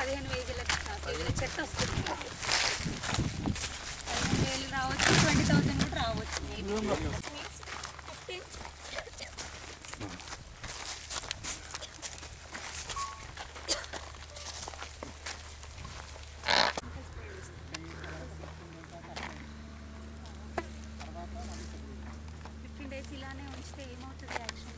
పదిహేను వేలకు కేజీల చెత్త వస్తుంది పదిహేను వేలు రావచ్చు ట్వంటీ థౌసండ్ కూడా రావచ్చు ఫిఫ్టీన్ ఫిఫ్టీన్ డేస్ ఇలానే ఉంచితే ఏమవుతుంది యాక్షన్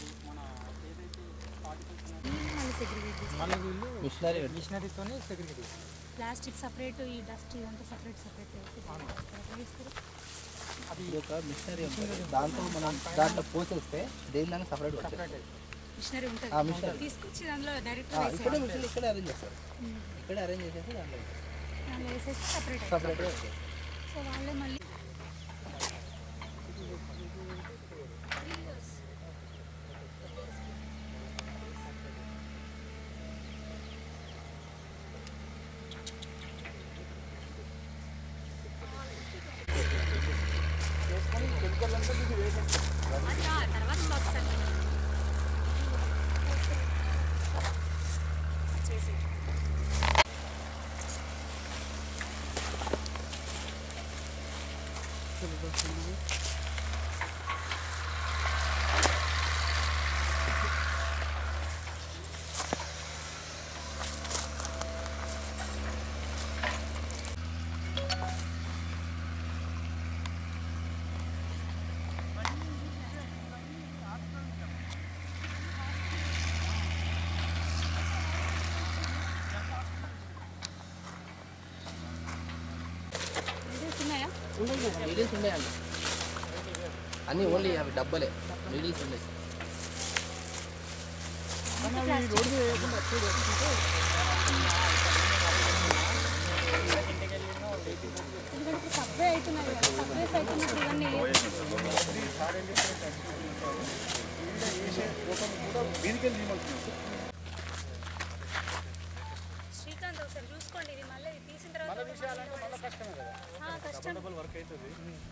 మళ్ళీ వీళ్ళు మిషనరీ మిషనరీతోనే సెగ్రిగేట్ ప్లాస్టిక్ సపరేట్ ఈ డస్ట్ ఇదంతా సపరేట్ సపరేట్ అది ఇది ఒక మిషనరీ ఉంటుంది దాంతో మనం దాంట్లో పోసేస్తే దేనిలాగా సపరేట్ వస్తుంది మిషనరీ ఆ, ఉంటుంది మిషనరీ. తీసుకొచ్చి దానిలో డైరెక్ట్ ఇక్కడే మిషన్ ఇక్కడే అరేంజ్ చేస్తారు ఇక్కడే అరేంజ్ చేసేసి దాంట్లో దానిలో వేసేసి సపరేట్ సపరేట్గా వస్తుంది సో వాళ్ళే మళ్ళీ తర్వాత వస్తాను చేసి ఇదే ఉన్నాయా నీడిల్స్ ఉన్నాయండి అన్నీ ఓన్లీ అవి డబ్బలే నీడిల్స్ ఉన్నాయి ఎందుకంటే సబ్వే అవుతున్నాయి కదా సబ్వేస్ అవుతున్నప్పుడు ఇవన్నీ శ్రీకాంత్ ఒకసారి చూసుకోండి ఇది మళ్ళీ తీసిన తర్వాత ఆ, కష్టం వర్క్ అవుతుంది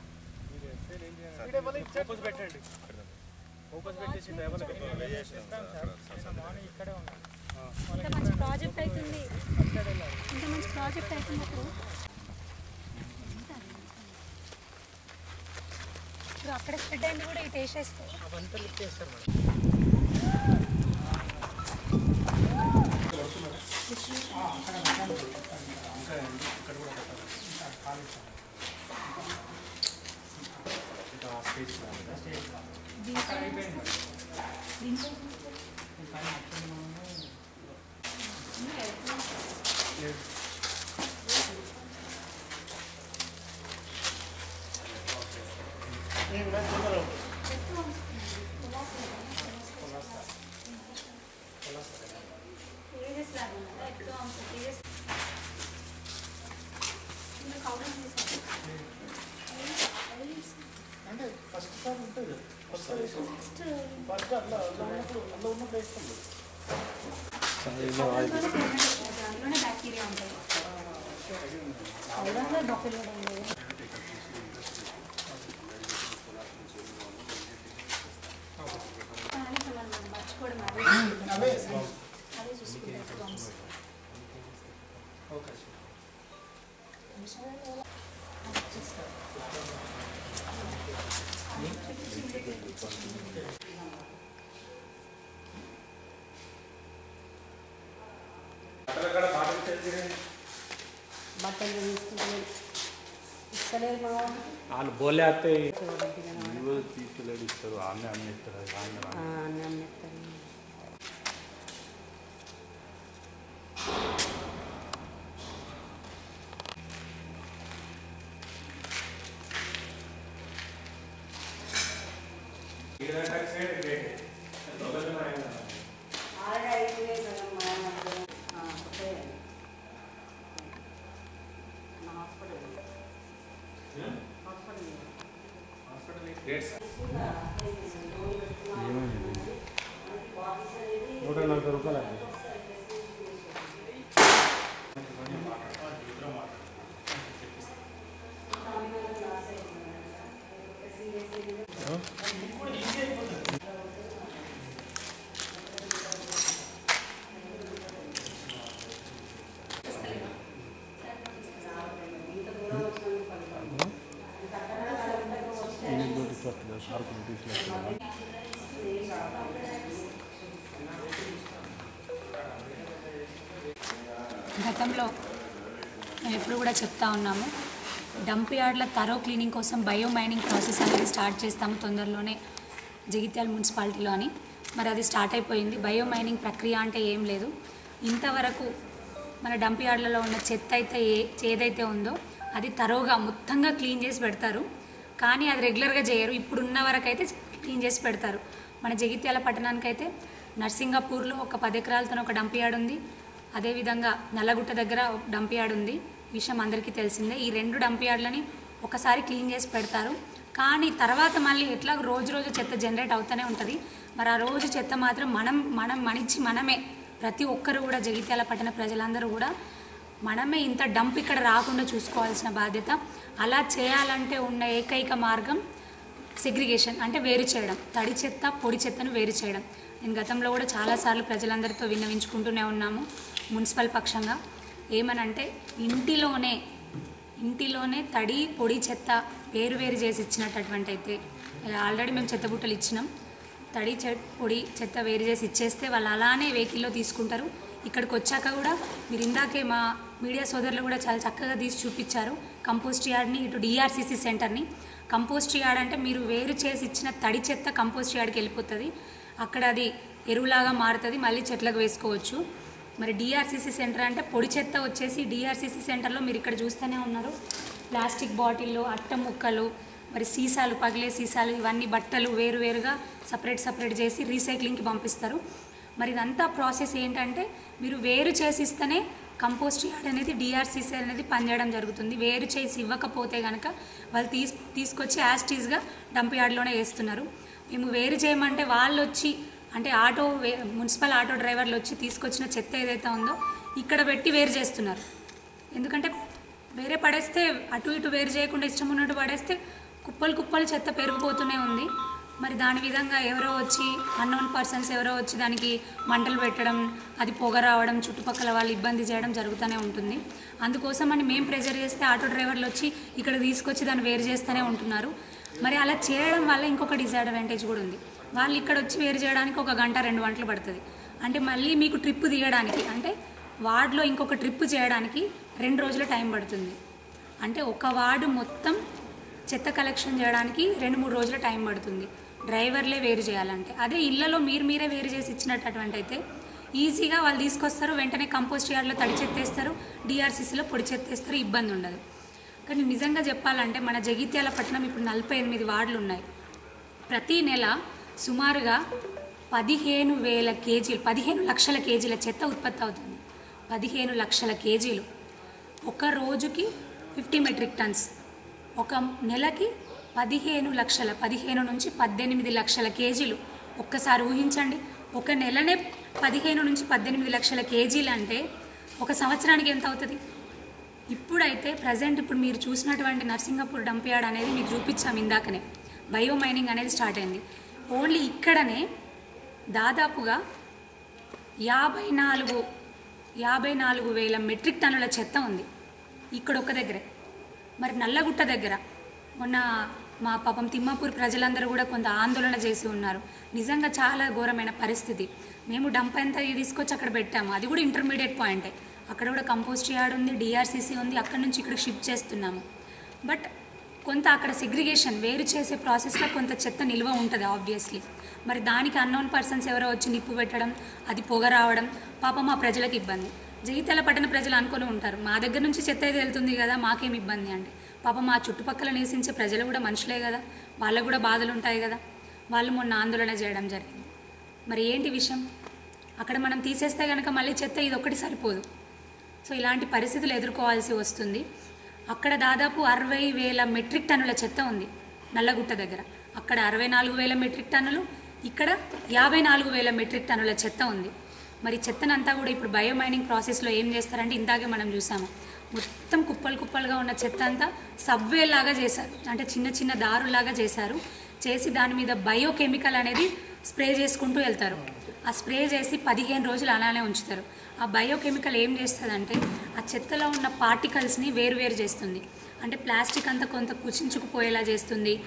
ఫోకస్ పెట్టండి ఫోకస్ పెట్టేసి డ్రైవర్ మార్నింగ్ ఇక్కడే ఉన్నాం ఇంత మంచి ప్రాజెక్ట్ అవుతుంది ఇంత మంచి ప్రాజెక్ట్ అవుతున్నప్పుడు ఇప్పుడు అక్కడ స్ప్రెడ్ అయింది కూడా ఇటు వేసేస్తే అవంతా లిఫ్ట్ చేస్తారు మేడం ఏజెస్ లాగా ఉందా ఎక్కువ ఏజెస్ కౌంటర్ చేశారు అంటే ఫస్ట్ సార్ ఉంటుంది ఫస్ట్ సార్ నెక్స్ట్ ఫస్ట్ అట్లా అట్లా ఉన్నప్పుడు అట్లా ఉన్నప్పుడు వేస్తుంది దాంట్లోనే బ్యాక్టీరియా ఉంటుంది పౌడర్లో డాక్టర్ కూడా ఉండదు కానీ మనం మర్చిపోవడం అదే అదే చూసుకుంటాం ఓకే బట్టలు తీసుకుంటే ఇస్తలేదు మా వాళ్ళు. వాళ్ళు బోలే వస్తే తీసుకెళ్ళాడు ఇస్తారు ఆమె అన్నీ ఇస్తారు ఆమె ఆ, అన్నీ అమ్మేస్తారు. ఆల్రెడీ అయిపోయాయి కదా మా మధ్యలో. ఆ, ఒకటే. మా హాస్పిటల్ హాస్పిటల్ నూట నలభై రూపాయలు మార్కులు తీసినట్టు గతంలో మేము ఎప్పుడు కూడా చెప్తా ఉన్నాము డంప్ యార్డ్ల తరో క్లీనింగ్ కోసం బయో మైనింగ్ ప్రాసెస్ అనేది స్టార్ట్ చేస్తాము తొందరలోనే జగిత్యాల మున్సిపాలిటీలో అని మరి అది స్టార్ట్ అయిపోయింది బయో మైనింగ్ ప్రక్రియ అంటే ఏం లేదు ఇంతవరకు మన డంప్ యార్డ్లలో ఉన్న చెత్త అయితే ఏ ఏదైతే ఉందో అది తరోగా మొత్తంగా క్లీన్ చేసి పెడతారు కానీ అది రెగ్యులర్గా చేయరు ఇప్పుడున్న వరకు అయితే క్లీన్ చేసి పెడతారు మన జగిత్యాల పట్టణానికైతే నర్సింగపూర్లో ఒక పది ఎకరాలతో ఒక డంప్ యార్డ్ ఉంది అదేవిధంగా నల్లగుట్ట దగ్గర ఒక డంప్ యార్డ్ ఉంది విషయం అందరికీ తెలిసిందే ఈ రెండు డంప్ యార్డ్లని ఒకసారి క్లీన్ చేసి పెడతారు కానీ తర్వాత మళ్ళీ ఎట్లా రోజు రోజు చెత్త జనరేట్ అవుతూనే ఉంటుంది మరి ఆ రోజు చెత్త మాత్రం మనం మనం మనిచ్చి మనమే ప్రతి ఒక్కరు కూడా జగిత్యాల పట్టణ ప్రజలందరూ కూడా మనమే ఇంత డంప్ ఇక్కడ రాకుండా చూసుకోవాల్సిన బాధ్యత అలా చేయాలంటే ఉన్న ఏకైక మార్గం సెగ్రిగేషన్ అంటే వేరు చేయడం తడి చెత్త పొడి చెత్తను వేరు చేయడం నేను గతంలో కూడా చాలాసార్లు ప్రజలందరితో విన్నవించుకుంటూనే ఉన్నాము మున్సిపల్ పక్షంగా ఏమనంటే ఇంటిలోనే ఇంటిలోనే తడి పొడి చెత్త వేరు వేరు చేసి ఇచ్చినటువంటి అయితే ఆల్రెడీ మేము చెత్త బుట్టలు ఇచ్చినాం తడి చె పొడి చెత్త వేరు చేసి ఇచ్చేస్తే వాళ్ళు అలానే వెహికల్లో తీసుకుంటారు ఇక్కడికి వచ్చాక కూడా మీరు ఇందాకే మా మీడియా సోదరులు కూడా చాలా చక్కగా తీసి చూపించారు కంపోస్ట్ యార్డ్ని ఇటు డిఆర్సీసీ సెంటర్ని కంపోస్ట్ యార్డ్ అంటే మీరు వేరు చేసి ఇచ్చిన తడి చెత్త కంపోస్ట్ యార్డ్కి వెళ్ళిపోతుంది అక్కడ అది ఎరువులాగా మారుతుంది మళ్ళీ చెట్లకు వేసుకోవచ్చు మరి డిఆర్సీసీ సెంటర్ అంటే పొడి చెత్త వచ్చేసి డిఆర్సీసీ సెంటర్లో మీరు ఇక్కడ చూస్తూనే ఉన్నారు ప్లాస్టిక్ బాటిళ్ళు అట్ట ముక్కలు మరి సీసాలు పగిలే సీసాలు ఇవన్నీ బట్టలు వేరువేరుగా సపరేట్ సపరేట్ చేసి రీసైక్లింగ్కి పంపిస్తారు మరి ఇదంతా ప్రాసెస్ ఏంటంటే మీరు వేరు చేసి ఇస్తేనే కంపోస్ట్ యార్డ్ అనేది డిఆర్సీసీ అనేది పనిచేయడం జరుగుతుంది వేరు చేసి ఇవ్వకపోతే కనుక వాళ్ళు తీస్ తీసుకొచ్చి యాస్టీస్గా డంప్ యార్డ్లోనే వేస్తున్నారు మేము వేరు చేయమంటే వాళ్ళు వచ్చి అంటే ఆటో వే- మున్సిపల్ ఆటో డ్రైవర్లు వచ్చి తీసుకొచ్చిన చెత్త ఏదైతే ఉందో ఇక్కడ పెట్టి వేరు చేస్తున్నారు ఎందుకంటే వేరే పడేస్తే అటు ఇటు వేరు చేయకుండా ఇష్టం ఉన్నట్టు పడేస్తే కుప్పలు కుప్పలు చెత్త పెరిగిపోతూనే ఉంది మరి దాని విధంగా ఎవరో వచ్చి అన్నోన్ పర్సన్స్ ఎవరో వచ్చి దానికి మంటలు పెట్టడం అది పొగ రావడం చుట్టుపక్కల వాళ్ళు ఇబ్బంది చేయడం జరుగుతూనే ఉంటుంది అందుకోసం అని మేము ప్రెజర్ చేస్తే ఆటో డ్రైవర్లు వచ్చి ఇక్కడ తీసుకొచ్చి దాన్ని వేరు చేస్తూనే ఉంటున్నారు మరి అలా చేయడం వల్ల ఇంకొక డిసడ్వాంటేజ్ కూడా ఉంది వాళ్ళు ఇక్కడ వచ్చి వేరు చేయడానికి ఒక గంట రెండు గంటలు పడుతుంది అంటే మళ్ళీ మీకు ట్రిప్ తీయడానికి అంటే వార్డులో ఇంకొక ట్రిప్ చేయడానికి రెండు రోజుల టైం పడుతుంది అంటే ఒక వార్డు మొత్తం చెత్త కలెక్షన్ చేయడానికి రెండు మూడు రోజుల టైం పడుతుంది డ్రైవర్లే వేరు చేయాలంటే అదే ఇళ్లలో మీరు మీరే వేరు చేసి ఇచ్చినటువంటి అయితే ఈజీగా వాళ్ళు తీసుకొస్తారు వెంటనే కంపోస్ట్ యార్డ్లో తడి చెత్తేస్తారు డిఆర్సీసీలో పొడి చెత్తేస్తారు ఇబ్బంది ఉండదు కానీ నిజంగా చెప్పాలంటే మన జగిత్యాల పట్టణం ఇప్పుడు నలభై ఎనిమిది వార్డులు ఉన్నాయి ప్రతి నెల సుమారుగా పదిహేను వేల కేజీలు పదిహేను లక్షల కేజీల చెత్త ఉత్పత్తి అవుతుంది పదిహేను లక్షల కేజీలు ఒక రోజుకి ఫిఫ్టీ మెట్రిక్ టన్స్ ఒక నెలకి పదిహేను లక్షల పదిహేను నుంచి పద్దెనిమిది లక్షల కేజీలు ఒక్కసారి ఊహించండి ఒక నెలనే పదిహేను నుంచి పద్దెనిమిది లక్షల కేజీలు అంటే ఒక సంవత్సరానికి ఎంత అవుతుంది ఇప్పుడైతే ప్రజెంట్ ఇప్పుడు మీరు చూసినటువంటి నర్సింగపూర్ డంప్ యార్డ్ అనేది మీకు చూపించాము ఇందాకనే బయో మైనింగ్ అనేది స్టార్ట్ అయింది ఓన్లీ ఇక్కడనే దాదాపుగా యాభై నాలుగు యాభై నాలుగు వేల మెట్రిక్ టన్నుల చెత్త ఉంది ఇక్కడ ఒక దగ్గరే మరి నల్లగుట్ట దగ్గర మొన్న మా పాపం తిమ్మాపూర్ ప్రజలందరూ కూడా కొంత ఆందోళన చేసి ఉన్నారు నిజంగా చాలా ఘోరమైన పరిస్థితి మేము డంప్ అంతా తీసుకొచ్చి అక్కడ పెట్టాము అది కూడా ఇంటర్మీడియట్ పాయింటే అక్కడ కూడా కంపోస్ట్ యార్డ్ ఉంది డిఆర్సీసీ ఉంది అక్కడ నుంచి ఇక్కడికి షిఫ్ట్ చేస్తున్నాము బట్ కొంత అక్కడ సెగ్రిగేషన్ వేరు చేసే ప్రాసెస్లో కొంత చెత్త నిల్వ ఉంటుంది ఆబ్వియస్లీ మరి దానికి అన్నోన్ పర్సన్స్ ఎవరో వచ్చి నిప్పు పెట్టడం అది పొగ రావడం పాపం మా ప్రజలకు ఇబ్బంది జగిత్యాల పట్టణ ప్రజలు అనుకొని ఉంటారు మా దగ్గర నుంచి చెత్త అయితే వెళ్తుంది కదా మాకేం ఇబ్బంది అంటే పాపం మా చుట్టుపక్కల నివసించే ప్రజలు కూడా మనుషులే కదా వాళ్ళకు కూడా బాధలు ఉంటాయి కదా వాళ్ళు మొన్న ఆందోళన చేయడం జరిగింది మరి ఏంటి విషయం అక్కడ మనం తీసేస్తే కనుక మళ్ళీ చెత్త ఇది ఒక్కటి సరిపోదు సో ఇలాంటి పరిస్థితులు ఎదుర్కోవాల్సి వస్తుంది అక్కడ దాదాపు అరవై వేల మెట్రిక్ టన్నుల చెత్త ఉంది నల్లగుట్ట దగ్గర అక్కడ అరవై నాలుగు వేల మెట్రిక్ టన్నులు ఇక్కడ యాభై నాలుగు వేల మెట్రిక్ టన్నుల చెత్త ఉంది మరి చెత్తనంతా కూడా ఇప్పుడు బయో మైనింగ్ ప్రాసెస్లో ఏం చేస్తారంటే ఇందాకే మనం చూసాము మొత్తం కుప్పలు కుప్పలుగా ఉన్న చెత్త అంతా సబ్వే లాగా చేశారు అంటే చిన్న చిన్న దారులాగా చేశారు చేసి దాని మీద బయో కెమికల్ అనేది స్ప్రే చేసుకుంటూ వెళ్తారు ఆ స్ప్రే చేసి పదిహేను రోజులు అలానే ఉంచుతారు ఆ బయోకెమికల్ ఏం చేస్తుందంటే ఆ చెత్తలో ఉన్న పార్టికల్స్ని వేరు వేరు చేస్తుంది అంటే ప్లాస్టిక్ అంతా కొంత కుచించుకుపోయేలా చేస్తుంది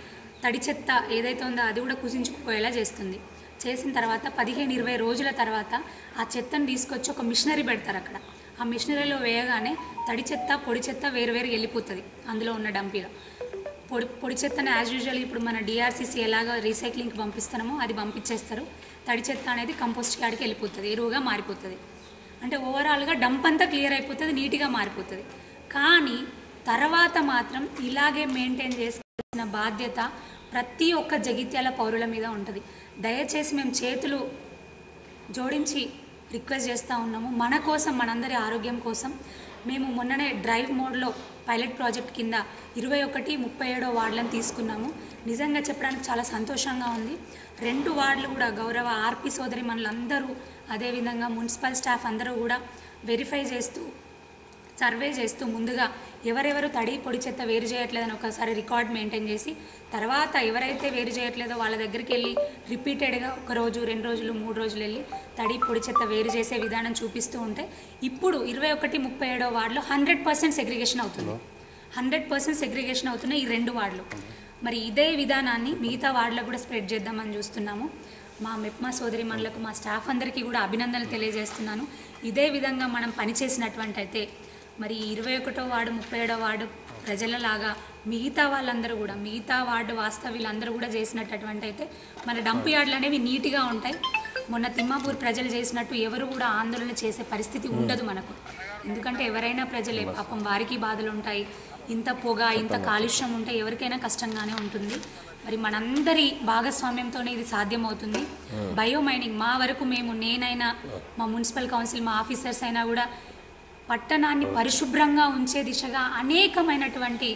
తడి చెత్త ఏదైతే ఉందో అది కూడా కుసించుకుపోయేలా చేస్తుంది చేసిన తర్వాత పదిహేను ఇరవై రోజుల తర్వాత ఆ చెత్తను తీసుకొచ్చి ఒక మిషనరీ పెడతారు అక్కడ ఆ మిషనరీలో వేయగానే తడి చెత్త పొడి చెత్త వేరు వేరు వెళ్ళిపోతుంది అందులో ఉన్న డంపీలో పొడి పొడి చెత్తను యాజ్ యూజువల్ ఇప్పుడు మన డిఆర్సీసీ ఎలాగ రీసైక్లింగ్కి పంపిస్తున్నామో అది పంపించేస్తారు తడి చెత్త అనేది కంపోస్ట్ యార్డ్కి వెళ్ళిపోతుంది ఎరువుగా మారిపోతుంది అంటే ఓవరాల్గా డంప్ అంతా క్లియర్ అయిపోతుంది నీట్గా మారిపోతుంది కానీ తర్వాత మాత్రం ఇలాగే మెయింటైన్ చేసుకోవాల్సిన బాధ్యత ప్రతి ఒక్క జగిత్యాల పౌరుల మీద ఉంటుంది దయచేసి మేము చేతులు జోడించి రిక్వెస్ట్ చేస్తూ ఉన్నాము మన కోసం మనందరి ఆరోగ్యం కోసం మేము మొన్ననే డ్రైవ్ మోడ్లో పైలట్ ప్రాజెక్ట్ కింద ఇరవై ఒకటి ముప్పై ఏడో వార్డులను తీసుకున్నాము నిజంగా చెప్పడానికి చాలా సంతోషంగా ఉంది రెండు వార్డులు కూడా గౌరవ ఆర్పి సోదరి మనలందరూ అదేవిధంగా మున్సిపల్ స్టాఫ్ అందరూ కూడా వెరిఫై చేస్తూ సర్వే చేస్తూ ముందుగా ఎవరెవరు తడి పొడి చెత్త వేరు చేయట్లేదని ఒకసారి రికార్డ్ మెయింటైన్ చేసి తర్వాత ఎవరైతే వేరు చేయట్లేదో వాళ్ళ దగ్గరికి వెళ్ళి రిపీటెడ్గా ఒక రోజు రెండు రోజులు మూడు రోజులు వెళ్ళి తడి పొడి చెత్త వేరు చేసే విధానం చూపిస్తూ ఉంటే ఇప్పుడు ఇరవై ఒకటి ముప్పై ఏడో వార్డులో హండ్రెడ్ పర్సెంట్ సెగ్రిగేషన్ అవుతుంది హండ్రెడ్ పర్సెంట్ సెగ్రిగేషన్ అవుతున్నాయి ఈ రెండు వార్డులు మరి ఇదే విధానాన్ని మిగతా వార్డులకు కూడా స్ప్రెడ్ చేద్దామని చూస్తున్నాము మా మెప్మా సోదరి మనులకు మా స్టాఫ్ అందరికీ కూడా అభినందనలు తెలియజేస్తున్నాను ఇదే విధంగా మనం పనిచేసినటువంటి అయితే మరి ఇరవై ఒకటో వార్డు ముప్పై ఏడో వార్డు ప్రజలలాగా మిగతా వాళ్ళందరూ కూడా మిగతా వార్డు వాస్తవ్యులందరూ కూడా చేసినటువంటి అయితే మన డంప్ యార్డ్లు అనేవి నీట్గా ఉంటాయి మొన్న తిమ్మాపూర్ ప్రజలు చేసినట్టు ఎవరు కూడా ఆందోళన చేసే పరిస్థితి ఉండదు మనకు ఎందుకంటే ఎవరైనా ప్రజలే పాపం వారికి బాధలు ఉంటాయి ఇంత పొగ ఇంత కాలుష్యం ఉంటే ఎవరికైనా కష్టంగానే ఉంటుంది మరి మనందరి భాగస్వామ్యంతోనే ఇది సాధ్యమవుతుంది బయో మైనింగ్ మా వరకు మేము నేనైనా మా మున్సిపల్ కౌన్సిల్ మా ఆఫీసర్స్ అయినా కూడా పట్టణాన్ని పరిశుభ్రంగా ఉంచే దిశగా అనేకమైనటువంటి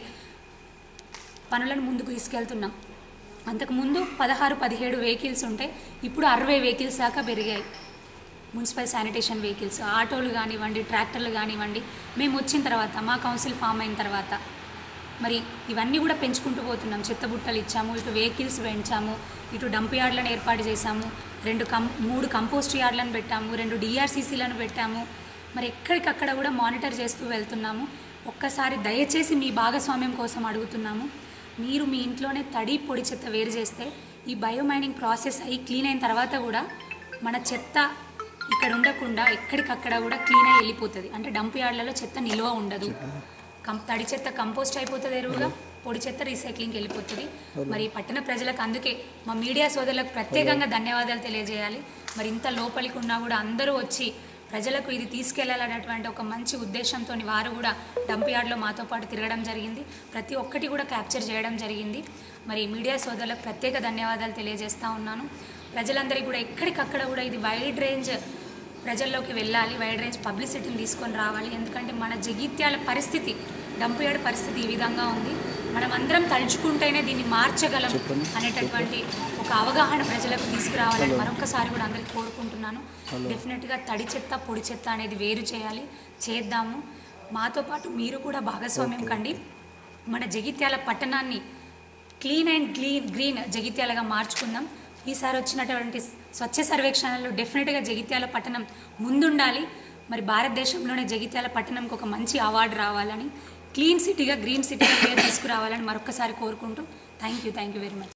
పనులను ముందుకు తీసుకెళ్తున్నాం అంతకుముందు పదహారు పదిహేడు వెహికల్స్ ఉంటే ఇప్పుడు అరవై వెహికల్స్ దాకా పెరిగాయి మున్సిపల్ శానిటేషన్ వెహికల్స్ ఆటోలు కానివ్వండి ట్రాక్టర్లు కానివ్వండి మేము వచ్చిన తర్వాత మా కౌన్సిల్ ఫామ్ అయిన తర్వాత మరి ఇవన్నీ కూడా పెంచుకుంటూ పోతున్నాం చెత్త బుట్టలు ఇచ్చాము ఇటు వెహికల్స్ పెంచాము ఇటు డంప్ యార్డ్లను ఏర్పాటు చేశాము రెండు కం మూడు కంపోస్ట్ యార్డ్లను పెట్టాము రెండు డిఆర్సీసీలను పెట్టాము మరి ఎక్కడికక్కడ కూడా మానిటర్ చేస్తూ వెళ్తున్నాము ఒక్కసారి దయచేసి మీ భాగస్వామ్యం కోసం అడుగుతున్నాము మీరు మీ ఇంట్లోనే తడి పొడి చెత్త వేరు చేస్తే ఈ బయోమైనింగ్ ప్రాసెస్ అయ్యి క్లీన్ అయిన తర్వాత కూడా మన చెత్త ఇక్కడ ఉండకుండా ఎక్కడికక్కడ కూడా క్లీన్ అయ్యి వెళ్ళిపోతుంది అంటే డంప్ యార్డ్లలో చెత్త నిల్వ ఉండదు కం తడి చెత్త కంపోస్ట్ అయిపోతుంది ఎరువుగా పొడి చెత్త రీసైక్లింగ్కి వెళ్ళిపోతుంది మరి పట్టణ ప్రజలకు అందుకే మా మీడియా సోదరులకు ప్రత్యేకంగా ధన్యవాదాలు తెలియజేయాలి మరి ఇంత లోపలికి ఉన్నా కూడా అందరూ వచ్చి ప్రజలకు ఇది తీసుకెళ్లాలనేటువంటి ఒక మంచి ఉద్దేశంతో వారు కూడా డంప్ యార్డ్లో మాతో పాటు తిరగడం జరిగింది ప్రతి ఒక్కటి కూడా క్యాప్చర్ చేయడం జరిగింది మరి మీడియా సోదరులకు ప్రత్యేక ధన్యవాదాలు తెలియజేస్తూ ఉన్నాను ప్రజలందరికీ కూడా ఎక్కడికక్కడ కూడా ఇది వైడ్ రేంజ్ ప్రజల్లోకి వెళ్ళాలి వైడ్ రేంజ్ పబ్లిసిటీని తీసుకొని రావాలి ఎందుకంటే మన జగిత్యాల పరిస్థితి డంప్ యార్డ్ పరిస్థితి ఈ విధంగా ఉంది మనం అందరం తలుచుకుంటేనే దీన్ని మార్చగలం అనేటటువంటి ఒక అవగాహన ప్రజలకు తీసుకురావాలని మరొకసారి కూడా అందరికి కోరుకుంటున్నాను డెఫినెట్గా తడి చెత్త పొడి చెత్త అనేది వేరు చేయాలి చేద్దాము మాతో పాటు మీరు కూడా భాగస్వామ్యం కండి మన జగిత్యాల పట్టణాన్ని క్లీన్ అండ్ గ్లీన్ గ్రీన్ జగిత్యాలగా మార్చుకుందాం ఈసారి వచ్చినటువంటి స్వచ్ఛ సర్వేక్షణలో డెఫినెట్గా జగిత్యాల పట్టణం ముందుండాలి మరి భారతదేశంలోనే జగిత్యాల పట్టణంకి ఒక మంచి అవార్డు రావాలని క్లీన్ సిటీగా గ్రీన్ సిటీగా పేరు తీసుకురావాలని మరొకసారి కోరుకుంటూ thank you thank you very much